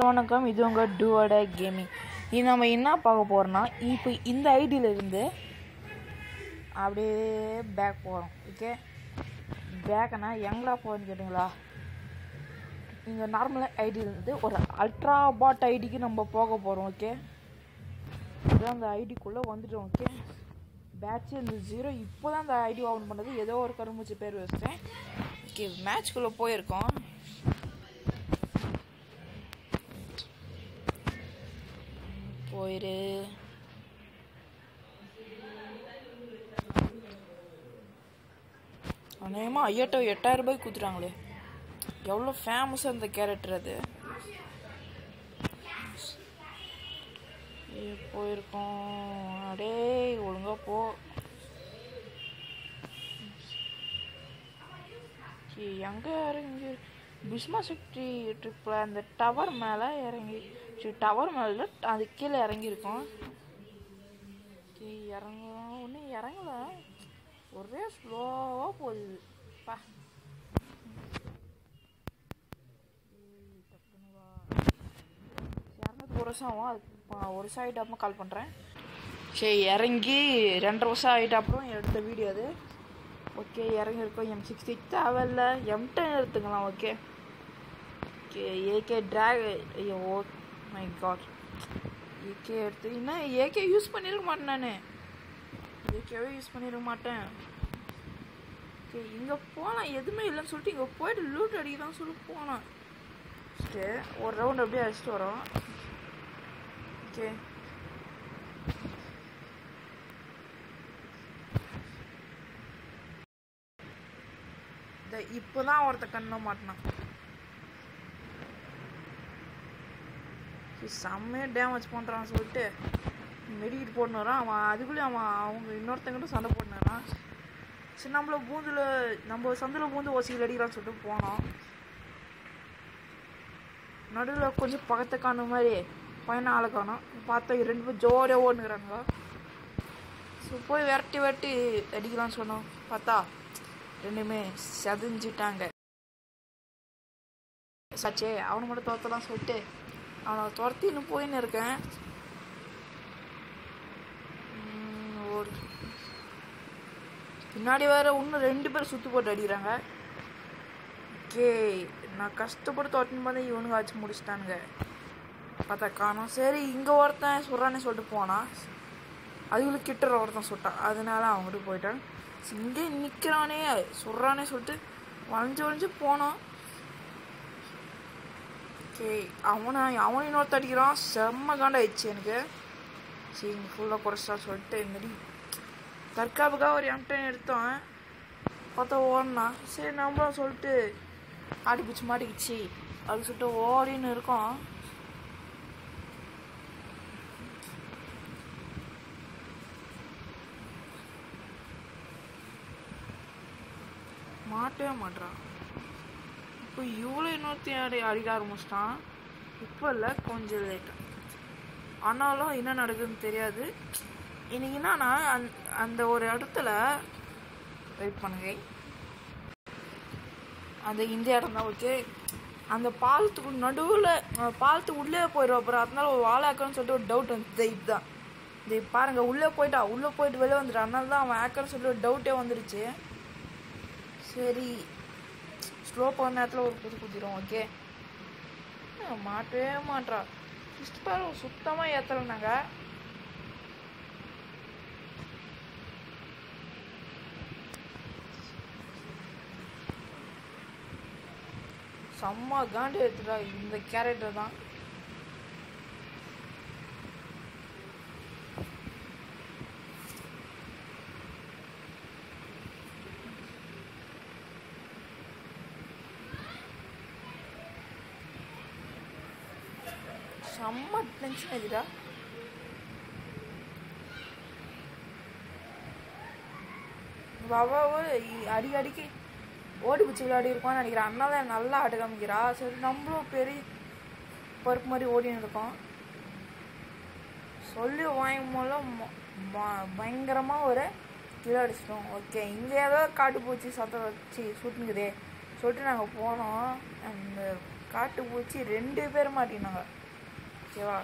எல்லாருக்கும் வணக்கம் இது உங்கள் டூவோட கேமிங் இது நம்ம என்ன பார்க்க போகிறோம்னா இப்போ இந்த ஐடியில இருந்து அப்படியே பேக் போகிறோம் ஓகே பேக்னா எங்கடா போகிறேன்னு கேட்டிங்களா இங்கே நார்மல் ஐடியிலேருந்து ஒரு அல்ட்ரா பாட் ஐடிக்கு நம்ம போக போகிறோம் ஓகே இதான் அந்த ஐடிக்குள்ளே வந்துட்டோம் ஓகே பேட்ச் இந்த ஜீரோ இப்போ தான் அந்த ஐடி ஓப்பன் பண்ணது ஏதோ ஒரு கரும்பூச்சி பேர் வச்சிட்டேன் ஓகே மேட்ச்குள்ளே போயிருக்கோம் போயிரு அநேகமாக ஐயாட்டோ எட்டாயிரம் ரூபாய்க்கு கொடுத்துட்டாங்களே எவ்வளோ ஃபேமஸாக இந்த கேரக்டர் அது ஏ, போயிருக்கோம் அடே ஒழுங்கா போ ஏ, எங்க இறங்கி பிஸ்மா சிட்டி ட்ரிப்பில் அந்த டவர் மேலே இறங்கி டவர் மேலே அது கீழே இறங்கியிருக்கோம் ஓகே இறங்கலாம் ஒன்றும் இறங்கல ஒரே ஸ்லோவாக போகுது பா ஏய், டக்குனு வா. இறங்கிறதுக்கு ஒரு வருஷம் ஆகும் அது ப- ஒரு வருஷம் ஆகிட்டு அப்புறம் கால் பண்ணுறேன் சரி இறங்கி ரெண்டரை வருஷம் ஆகிட்ட அப்புறம் எடுத்த வீடியோ அது ஓகே இறங்கியிருக்கோம் எம் சிக்ஸ்டி தேவையில்ல எம் டென் எடுத்துக்கலாம் ஓகே ஓகே ஏகே ட்ராக் ஐயோ ஓ மை காட் ஏகே எடுத்து இன்னும் ஏகே யூஸ் பண்ணியிருக்க மாட்டேன் நான் ஏகேவே யூஸ் பண்ணியிருக்க மாட்டேன் ஓகே இங்கே போகலாம் எதுவுமே இல்லைன்னு சொல்லிட்டு இங்கே போயிட்டு லூட் அடிக்கலாம்னு சொல்லி போனோம் ஃபஸ்ட்டு ஒரு ரவுண்ட் அப்படியே அடிச்சுட்டு வரோம் ஓகே இந்த இப்போதான் ஒருத்த கண்ண மாட்டினான் சரி, செம்மையா டேமேஜ் பண்ணுறான்னு சொல்லிட்டு மெடிக்கிட்டு போட்டுன்னு வரான் அவன் அதுக்குள்ளேயும் அவன் அவங்க இன்னொருத்தங்கிட்ட சண்டை போட்டுனான் சரி நம்மள பூந்துல நம்ம சந்தில் பூந்து ஓசியில் அடிக்கிறான்னு சொல்லிட்டு போனோம் நடுவில் கொஞ்சம் பக்கத்தை காணும் மாதிரி பையனை ஆளை காணும் பார்த்தா ரெண்டு பேரும் ஜோடியாக ஓடுனுக்குறானுங்க ஸோ போய் விரட்டி விரட்டி அடிக்கலாம்னு சொன்னோம் பார்த்தா ரெண்டுமே செதஞ்சிட்டாங்க சச்சே அவனை மட்டும் தோத்தலாம் சொல்லிட்டு அவனை துரத்தின்னு போயின்னு இருக்கேன் உம், ஒரு பின்னாடி வேற இன்னும் ரெண்டு பேர் சுத்து போட்டு அடிக்கிறாங்க ஓகே நான் கஷ்டப்பட்டு தோட்டின்னு பார்த்தா இவனுங்க வச்சு முடிச்சிட்டானுங்க பார்த்தா காணோம் சரி இங்கே ஒருத்தன் சொல்கிறானே சொல்லிட்டு போனான் அதுகளுக்கு கிட்ட ஒருத்தன் சுட்டான் அதனால அவங்ககிட்ட போயிட்டான் சரி, இங்கே நிற்கிறானே சொல்கிறானே சொல்லிட்டு வளைஞ்சு வளைஞ்சு போனான் ஓகே அவனை அவனை இன்னொருத்த அடிக்கிறான் செம்ம காண்டாயிடுச்சு எனக்கு சரி இங்கே ஃபுல்லாக குறைச்சா சொல்லிட்டு இதுமாரி தற்காப்புக்காக ஒரு எம்டன் எடுத்தோம் பார்த்தா ஓடினான் சரி நம்மளும் சொல்லிட்டு ஆடி பிடிச்சி மாட்டிக்கிச்சு அப்படின்னு சொல்லிட்டு ஓடின்னு இருக்கோம் மாட்டவே மாட்றான் இப்போ இவ்வளோ இன்னொருத்தையும் அடி அடிக்க ஆரம்பிச்சிட்டான் இப்போ இல்லை கொஞ்சம் லேட்டாக ஆனாலும் என்ன நடக்குதுன்னு தெரியாது இன்னைக்கு என்னன்னா அந்த அந்த ஒரு இடத்துல வெயிட் பண்ணுங்க அந்த இந்த இடம் தான் ஓகே அந்த பாலத்துக்கு நடுவில் பாலத்துக்கு உள்ளே போயிடுவோம் அப்புறம் அதனால ஒரு வாழாக்கன்னு சொல்லிட்டு ஒரு டவுட் வந்து இதுதான் இது பாருங்க உள்ளே போயிட்டா உள்ளே போயிட்டு வெளியே வந்துட்டான் அதனால தான் அவன் ஆக்கர்னு சொல்லிட்டு ஒரு டவுட்டே வந்துருச்சு சரி ஸ்லோ பண்ண நேரத்தில் ஒரு புது குதிரும் ஓகே மாட்டவே மாட்றா ஃபஸ்ட் பாரு சுத்தமாக ஏற்றலைனாங்க செம்ம காண்டு எடுத்துட்டா இந்த கேரக்டர் தான் செம்ம டென்ஷன் ஆயிடுடா பாபாவை அடி அடிக்கி ஓடி பிடிச்சி விளையாடி இருப்பான்னு நினைக்கிறேன் அண்ணா தான் நல்லா ஆட்ட காமிக்கிறா சரி நம்மளும் பெரிய பருப்பு மாதிரி ஓடின்னு இருக்கோம் சொல்லி வாங்கும் போல பயங்கரமாக ஒரு கிலோ அடிச்சிட்டோம் ஓகே இங்கே ஏதோ காட்டு பூச்சி சத்தம் வச்சு சுட்டுங்குதே சொல்லிட்டு நாங்கள் போனோம் அந்த காட்டு பூச்சி ரெண்டு பேர் மாட்டினாங்க ஓகேவா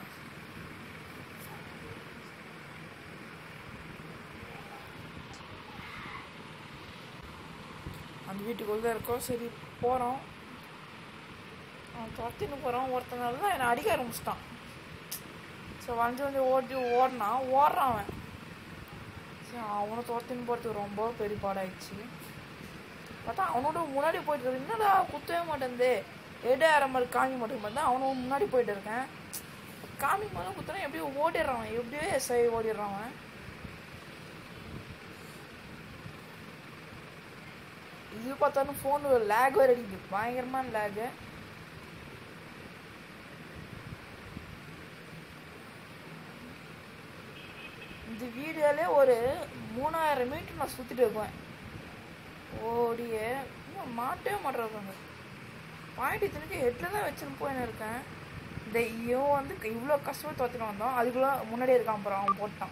அந்த வீட்டுக்குள்ள தான் இருக்கோம் சரி போகிறோம் அவன் துரத்தின்னு போகிறான் ஒருத்தனால தான் என்னை அடிக்க ஆரம்பிச்சிட்டான் ஸோ வந்து வந்து ஓடி ஓடினான் ஓடுறான் அவன் சரி அவனை துரத்தின்னு போகிறதுக்கு ரொம்ப பெரிய பாடாயிடுச்சு பார்த்தா அவனோட முன்னாடி போயிட்டு இருக்கு என்னடா குத்தவே மாட்டேங்குது எடு அரை மாதிரி காமிக்க மாட்டேங்க பார்த்தா அவனோட முன்னாடி போயிட்டு இருக்கேன் காமிக்க போது குத்துனா எப்படியோ ஓடிடுறான் அவன் எப்படியோ எஸ்ஐ ஓடிடுறான் அவன் இது பார்த்தாலும் ஃபோன் லேக் வேறு அடிக்குது பயங்கரமான லேகு இந்த வீடியோலே ஒரு மூணாயிரம் மீட்டர் நான் சுற்றிட்டு இருப்பேன் ஓடியே இன்னும் மாட்டவே மாட்டேறாங்க பாயிண்ட் இத்தனைக்கு ஹெட்டில் தான் வச்சுன்னு போயின்னு இருக்கேன் இந்த இவன் வந்து இவ்வளோ கஷ்டமாக துரத்தின்னு வந்தோம் அதுக்குள்ளே முன்னாடியே இருக்கான் அப்புறம் அவன் போட்டான்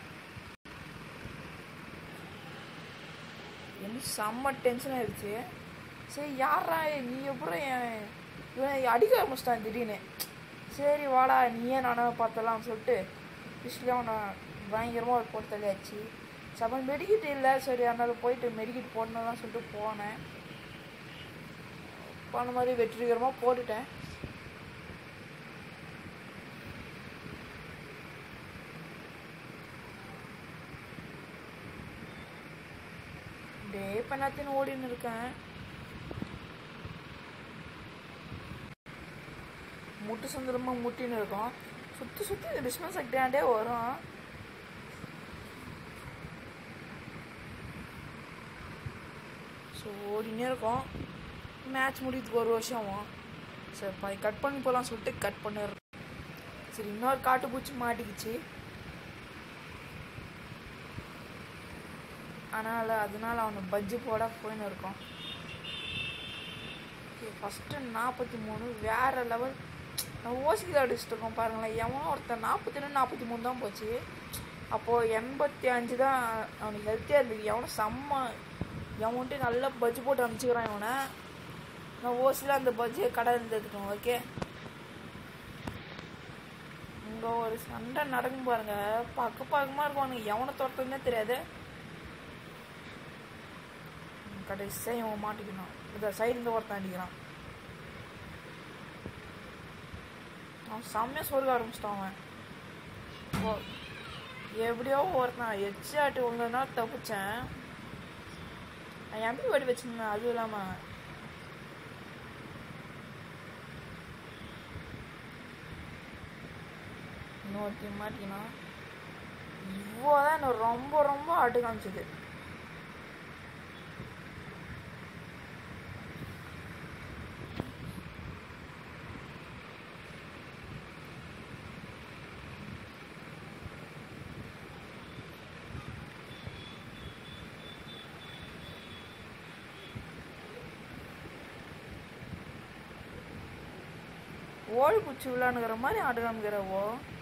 எனக்கு செம்ம டென்ஷன் ஆயிடுச்சு சரி யாரா நீ எப்படி இவன் அடிக்க ஆரம்பிச்சிட்டான் திடீர்னு சரி வாடா நீயே நானும் பார்த்தலாம் சொல்லிட்டு பிஸ்டில் அவனை பயங்கரமாக ஒரு போட்டு தள்ளியாச்சு சப்பன் மெடிக்கிட் இல்லை சரி அதனால போயிட்டு மெடிக்கிட் போடணும்லாம் சொல்லிட்டு போனேன் போன மாதிரி வெற்றிகரமாக போட்டுட்டேன் டே பண்ணாத்தின்னு ஓடின்னு இருக்கேன் முட்டு சுந்தரமாக முட்டின்னு இருக்கோம் சுற்றி சுற்றி டிஸ்டன்ஸ் ஆகிட்டாண்டே வரும் ஸோ ஓடினே இருக்கோம் மேட்ச் முடியறதுக்கு ஒரு வருஷம் ஆகும் சரி பாதி கட் பண்ணி போகலாம் சொல்லிட்டு கட் பண்ணிடுறோம் சரி இன்னொரு காட்டுப்பூச்சி மாட்டிக்கிச்சு ஆனால் அதனால அவனை பஜ்ஜி போட போயின்னு இருக்கோம் ஃபஸ்ட்டு நாற்பத்தி மூணு வேறு லெவல் நான் ஓசியில் அடிச்சுட்டு இருக்கோம் பாருங்களேன் எவனோ ஒருத்தன் நாற்பத்தி ரெண்டு நாற்பத்தி மூணு தான் போச்சு அப்போது எண்பத்தி அஞ்சு தான் அவனுக்கு ஹெல்த்தியாக இருந்தது எவனோ செம்ம எவன்ட்டு நல்லா பஜ்ஜி போட்டு அனுப்பிச்சிக்கிறான் இவனை நான் ஓசியில் அந்த பஜ்ஜியை கடை இருந்துருக்கோம் ஓகே இங்கே ஒரு சண்டை நடக்கும் பாருங்க பக்க பக்கமாக இருக்கும் எவனை துரத்துன்னே தெரியாது கடைசியாக இவன் மாட்டிக்கணும் இந்த சைடுலேருந்து ஒருத்தன் அடிக்கிறான் அவன் செம்மையாக சொருக ஆரம்பிச்சிட்டான் அவன் ஓ எப்படியோ ஒருத்தன் எச்சாட்டி ஒன்று நாள் தப்பிச்சேன் நான் எம்பி வெடி வச்சிருந்தேன் அதுவும் இல்லாமல் இன்னொருத்தி மாட்டினா இவ்வளோ தான் என்ன ரொம்ப ரொம்ப ஆட்டு காமிச்சது ஓடி பூச்சி விளாண்டுக்கிற மாதிரி ஆடு காமிக்கிறவோ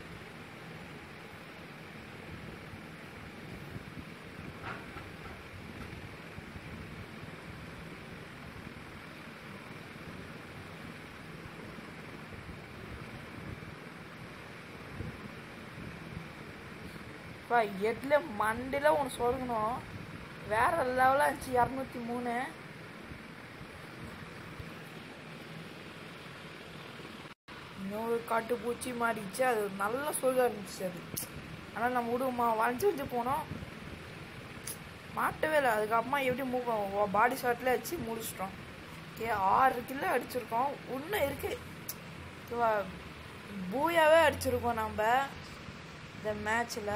எட்ல மண்டில ஒன்று சொருகணும் வேற லெவலாக இருந்துச்சு இரநூத்தி மூணு இன்னொரு காட்டு பூச்சி மாறிடுச்சு அது நல்லா சொருக இருந்துச்சு அது ஆனால் நம்ம விடுவோமா வளைஞ்சு வளைஞ்சு போனோம் மாட்டவே இல்லை அதுக்கப்புறமா எப்படி மூ பாடி ஷாட்டில் வச்சு முடிச்சிட்டோம் ஓகே ஆறு கிலோ அடிச்சிருக்கோம் இன்னும் இருக்கு ஓகேவா பூயாவே அடிச்சிருக்கோம் நம்ம இந்த மேட்ச்சில்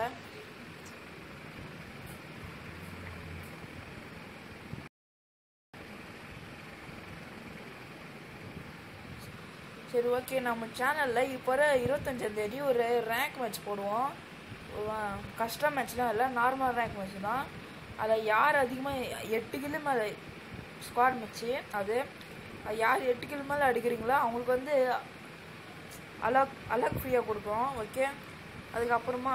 சரி ஓகே நம்ம சேனலில் இப்போ இருபத்தஞ்சாந்தேதி ஒரு ரேங்க் மேட்ச் போடுவோம் கஷ்டம் மேட்ச்லாம் இல்லை நார்மல் ரேங்க் மேட்ச் தான் அதில் யார் அதிகமாக எட்டு கிலோ மேலே ஸ்குவாட் மேட்ச்சு அது அது யார் எட்டு கிலோ மேலே அடிக்கிறீங்களோ அவங்களுக்கு வந்து அலக் அலக் ஃப்ரீயாக கொடுக்குறோம் ஓகே அதுக்கப்புறமா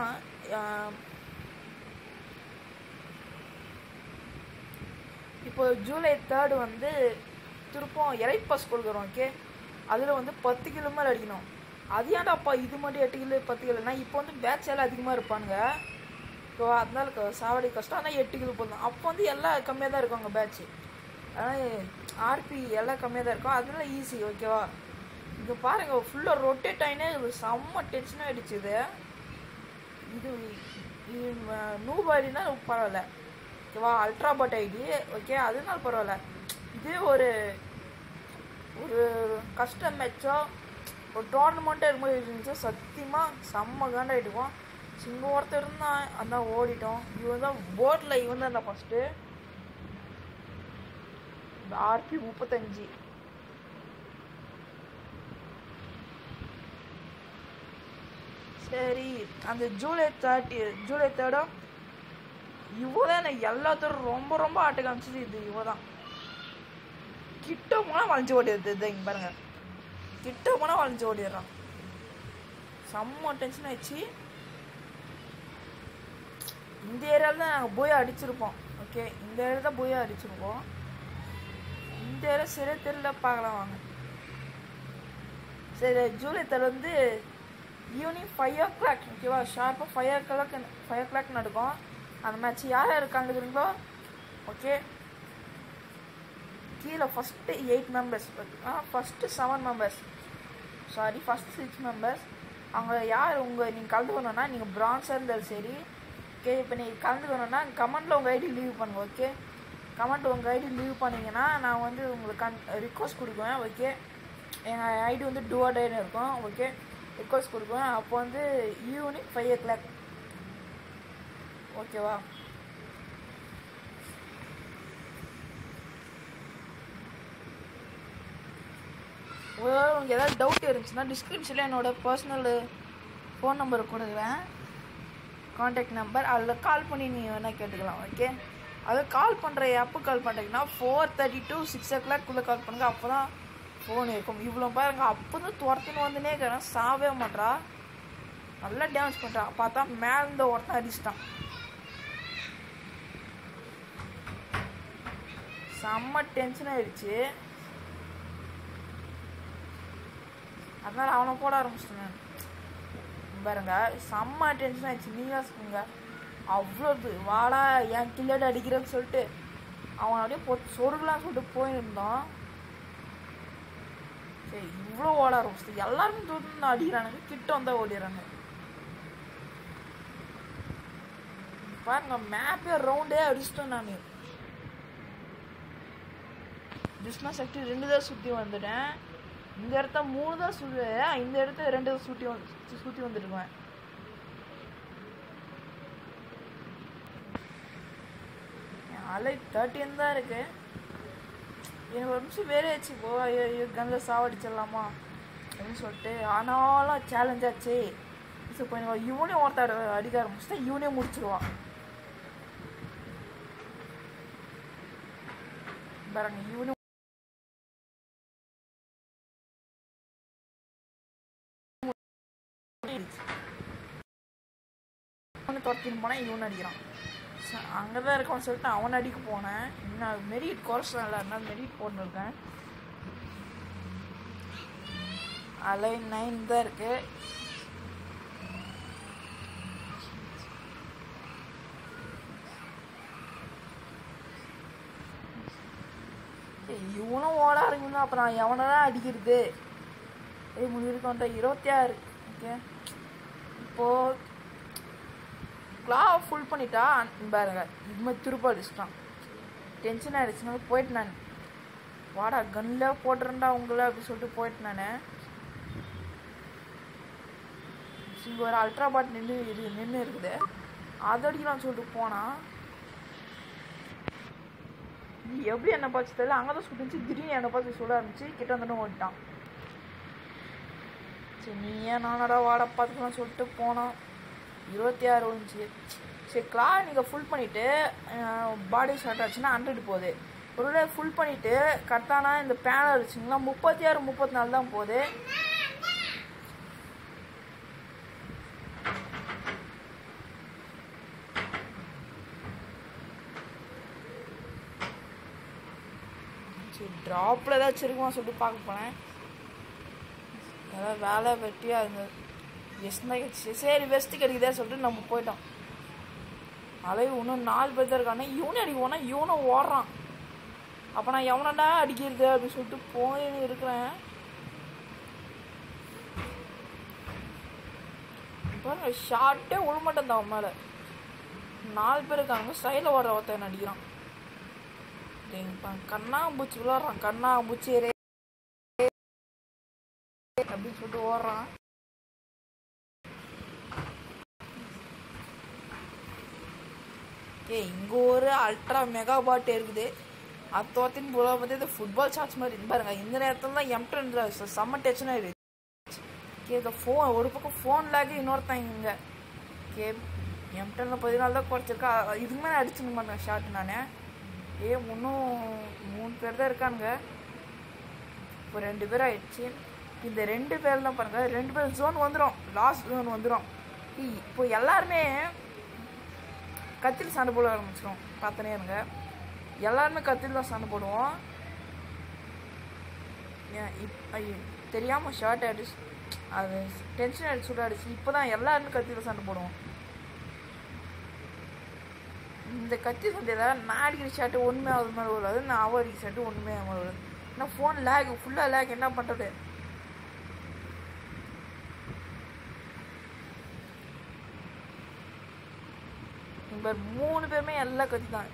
இப்போ ஜூலை தேர்டு வந்து திருப்பம் எலைட் பாஸ் கொடுக்குறோம் ஓகே அதில் வந்து பத்து கிலோ மேலே அடிக்கணும் அது ஏன்டாப்பா இது மட்டும் எட்டு கிலோ பத்து கிலோனா இப்போ வந்து பேட்ச் எல்லாம் அதிகமாக இருப்பானுங்க ஸோ அதனால க- சாவடி கஷ்டம் ஆனால் எட்டு கிலோ போதும் அப்போ வந்து எல்லாம் கம்மியாக தான் இருக்கும் அங்கே பேட்ச்சு ஆனால் ஆர்பி எல்லாம் கம்மியாக தான் இருக்கும் அதனால ஈஸி ஓகேவா இங்கே பாருங்க ஃபுல்லாக ரொட்டேட் ஆகினே இது செம்ம டென்ஷனாக ஆகிடுச்சு இது இது இது நூபாடினா பரவாயில்ல ஓகேவா அல்ட்ரா பட் ஐடி ஓகே அதனால பரவாயில்ல இதே ஒரு ஒரு கஸ்டம் மேட்சோ ஒரு டோர்னமெண்ட்டாக இருக்கும்போது இருந்துச்சு சத்தியமாக செம்ம காண்டாயிடுவோம் இங்கே ஒருத்தர் இருந்தான் அதான் ஓடிட்டோம் இவன் தான் போட்டில் இவன் தான் இருந்தான் ஃபஸ்ட்டு இந்த ஆர்பி முப்பத்தஞ்சு சரி அந்த ஜூலை தேர்ட்டி ஜூலை தேர்டும் இவ தான் எனக்கு எல்லாத்தரும் ரொம்ப ரொம்ப ஆட்ட காமிச்சது இது இவ தான் கிட்ட போனால் வளைஞ்சு ஓடிடுது இதை இங்கே பாருங்க கிட்ட போனால் வளைஞ்சு ஓடிடுறான் செம்ம டென்ஷன் ஆயிடுச்சு இந்த ஏரியாவில் தான் நாங்கள் போய் அடிச்சிருப்போம் ஓகே இந்த ஏரியாவில் தான் போய் அடிச்சிருப்போம் இந்த ஏரியா சரியா தெரியல பார்க்கலாம் வாங்க சரி ஜூலை தேர்ட் வந்து ஈவினிங் ஃபைவ் ஓ கிளாக் ஓகேவா ஷார்ப்பாக five o'clock five o'clock நடக்கும் அந்த மேட்ச் யார் யார் கலந்துக்கிறீங்களோ ஓகே கீழே first eight members ah first seven members sorry first six members அவங்க யார் உங்கள் நீங்கள் கலந்துக்கணும்னா நீங்கள் பிரான்ஸாக இருந்தாலும் சரி ஓகே இப்போ நீங்கள் கலந்துக்கணும்னா கமெண்ட்டில் உங்கள் ஐடி லீவ் பண்ணுங்க ஓகே கமெண்ட் உங்கள் ஐடி லீவ் பண்ணீங்கன்னா நான் வந்து உங்களுக்கு கன் ரிக்வஸ்ட் கொடுக்குவேன் ஓகே எங்கள் ஐடி வந்து டூஆர்டைன்னு இருக்கும் ஓகே ரிக்வஸ்ட் கொடுக்குவேன் அப்போ வந்து ஈவினிங் ஃபைவ் ஓ கிளாக் ஓகேவா ஒருவேளை உங்களுக்கு ஏதாவது டவுட் இருந்துச்சுன்னா டிஸ்கிரிப்ஷனில் என்னோட பர்சனல் ஃபோன் நம்பர் கொடுக்குறேன் காண்டாக்ட் நம்பர் அதில் கால் பண்ணி நீ வேணால் கேட்டுக்கலாம் ஓகே அது கால் பண்ணுற எப்போ கால் பண்ணுறீங்கன்னா ஃபோர் தேர்ட்டி டு சிக்ஸ் ஓ கிளாக்குள்ளே கால் பண்ணுங்க அப்போ தான் ஃபோன் இருக்கும் இவ்வளோ பாருங்க அப்போ தான் துரத்துன்னு வந்துனே இருக்கிறேன் சாவே மாட்றா நல்லா டேமேஜ் பண்ணுறான் பார்த்தா மேலே இருந்த ஒருத்தன் அடிச்சிட்டான் செம்ம டென்ஷன் ஆயிடுச்சு அதனால அவனை போட ஆரம்பிச்சிட்டேன் நான். பாருங்க செம்ம டென்ஷன் ஆயிடுச்சு நீங்க சொல்லுங்க அவ்வளோ இது வாடா என் கில்லட் அடிக்கிறேன்னு சொல்லிட்டு அவன் அப்படியே போட்டு சொருகலாம் சொல்லிட்டு போயிருந்தான் சரி இவ்வளோ ஓட ஆரம்பிச்சிட்டு எல்லாருமே தூரம் அடிக்கிறானுங்க கிட்ட வந்தா ஓடிடுறாங்க பாருங்க மேப்பே ரவுண்டே அடிச்சிட்டேன் நான் கிருஷ்ணா சக்தி ரெண்டு தான் சுற்றி வந்துட்டேன் இந்த இடத்த மூணு தான் சுற்று இந்த இடத்த ரெண்டு தான் சுற்றி வந்து சுற்றி வந்துருக்குவேன் என் அலை தேர்ட்டின் தான் இருக்கு எனக்கு ஒரு நிமிஷம் வேற ஆச்சு போ கனில் சாவடிச்சிடலாமா அப்படின்னு சொல்லிட்டு ஆனாலும் சேலஞ்ச் ஆச்சு ஸோ கொஞ்சம் இவனே ஒருத்தர் அடிக்க ஆரம்பிச்சுட்டா இவனே முடிச்சிருவான் பாருங்க இவனே அவனை துரத்தின்னு போனேன் இவன் அடிக்கிறான் அங்கே தான் இருக்கான்னு சொல்லிட்டு அவன் அடிக்க போனேன் இன்னும் மெரிட் குறைச்சல அதனால மெரிட் போட்டுருக்கேன் அலை நைன் தான் இருக்கு ஏய், இவனும் ஓட ஆரம்பிக்கணும் அப்புறம் எவனை தான் அடிக்கிறது ஏய் முடிவு வந்துட்ட இருபத்தி ஆறு ஓகே இப்போ கிளா ஃபுல் பண்ணிட்டா அன்~ பாருங்க இது மாதிரி திருப்ப அடிச்சிட்டான் டென்ஷன் ஆயிடுச்சுனால போயிட்டு நான் வாடா கன்னில் போட்டுறேன்டா உங்களை அப்படி சொல்லிட்டு போயிட்டு நான் இங்கே ஒரு அல்ட்ரா பாட் நின்று இது நின்று இருக்குது அதை அடிக்கலாம்னு சொல்லிட்டு போனான் நீ எப்படி என்னை பார்த்து தெரியல அங்கே தான் சுட்டுச்சு திடீர்னு என்னை பார்த்து சொல்ல ஆரம்பிச்சு கிட்ட வந்துட்டு ஓடிட்டான் சரி நீ ஏன் நானடா வாட பார்த்துக்கலாம் சொல்லிட்டு போனோம் இருபத்தி ஆறு விழுந்துச்சு சரி கிளா நீங்கள் ஃபுல் பண்ணிவிட்டு பாடி ஷார்ட் ஆச்சுன்னா ஹண்ட்ரட் போகுது ஒருவேளை ஃபுல் பண்ணிவிட்டு கரெக்டானா இந்த பேனல் வச்சுங்களா முப்பத்தி ஆறு முப்பத்தி நாலு தான் போகுது சரி ட்ராப்பில் ஏதாச்சும் இருக்குமா சொல்லிட்டு பார்க்க போனேன் அதாவது வேலை வெட்டியாக இருந்தது வெஸ்ட் தான் கிடச்சி சரி வெஸ்ட்டு கிடைக்குதே சொல்லிட்டு நம்ம போயிட்டோம் அலை இன்னும் நாலு பேர் தான் இருக்கானே இவனே அடிக்குவோனா இவனும் ஓடுறான் அப்போ நான் எவனடா அடிக்கிறது அப்படின்னு சொல்லிட்டு போய் இருக்கிறேன் பாருங்க ஷார்ட்டே உள்மட்டம் தான் அவன் மேலே நாலு பேர் இருக்காங்க ஸ்டைலில் ஓடுற ஒருத்தன் அடிக்கிறான் கண்ணாம்பூச்சி விளாட்றான் கண்ணாம்பூச்சி ரே அப்படின்னு சொல்லிட்டு ஓடுறான் ஏய் இங்கே ஒரு அல்ட்ரா மெகா பாட் இருக்குது அது தோத்தின் போல வந்து இந்த ஃபுட்பால் சார்ஜ் மாதிரி இருந்து பாருங்க இந்த நேரத்தில் தான் எம்டன் செம்ம டென்ஷனாக இருக்குது கே இந்த ஃபோன் ஒரு பக்கம் ஃபோன் லேக்கு இன்னொருத்தன் இங்கே கே எம்டனில் பதினாலு தான் குறைச்சிருக்கா இதுக்கு மேலே அடிச்சுக்க மாட்டேன் ஷார்ட் நான் ஏ இன்னும் மூணு பேர் தான் இருக்கானுங்க இப்போ ரெண்டு பேர் ஆயிடுச்சு இந்த ரெண்டு பேர் தான் பாருங்க ரெண்டு பேர் ஜோன் வந்துடும் லாஸ்ட் ஜோன் வந்துடும் இப்போ எல்லாருமே கத்தியில் சண்டை போட ஆரம்பிச்சிடும் பார்த்தனே இருங்க எல்லாருமே கத்தியில் தான் சண்டை போடுவோம் ஏன் இப் ஐயோ தெரியாமல் ஷார்ட் ஆகிடுச்சு அது டென்ஷன் ஆகிடுச்சு சுடாடிச்சு இப்போ தான் எல்லாருமே கத்தியில் சண்டை போடுவோம் இந்த கத்தி சண்டையில் நான் அடிக்கிற ஷாட்டு ஒன்றுமே அது மாதிரி வராது நான் அவ அடிக்கிற ஷாட்டு ஒன்றுமே அது மாதிரி வராது ஏன்னா ஃபோன் லேக் ஃபுல்லாக லேக் என்ன பண்ணுறது இப்போ மூணு பேருமே எல்லாம் கத்தி தான்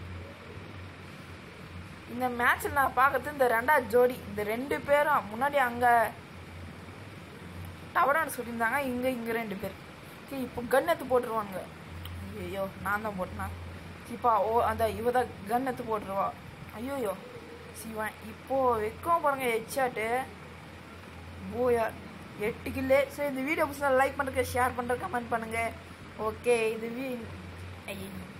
இந்த மேட்ச்சில் நான் பார்க்கறது இந்த ரெண்டாவது ஜோடி இந்த ரெண்டு பேரும் முன்னாடி அங்கே டவரான்னு சொல்லியிருந்தாங்க இங்கே இங்கே ரெண்டு பேர் சரி இப்போ கன் எடுத்து போட்டுருவாங்க ஐயோ நான் தான் போட்டேனா இப்போ ஓ அந்த இவ தான் கன் எடுத்து போட்டுருவா ஐயோயோ சிவன் இப்போ வைக்கும் பாருங்க ஹெட்ஷாட்டு போயா எட்டு கில்லு சரி இந்த வீடியோ பிடிச்சா லைக் பண்ணுறதுக்கு ஷேர் பண்ணுறது கமெண்ட் பண்ணுங்கள் ஓகே இது வீ ஐயோ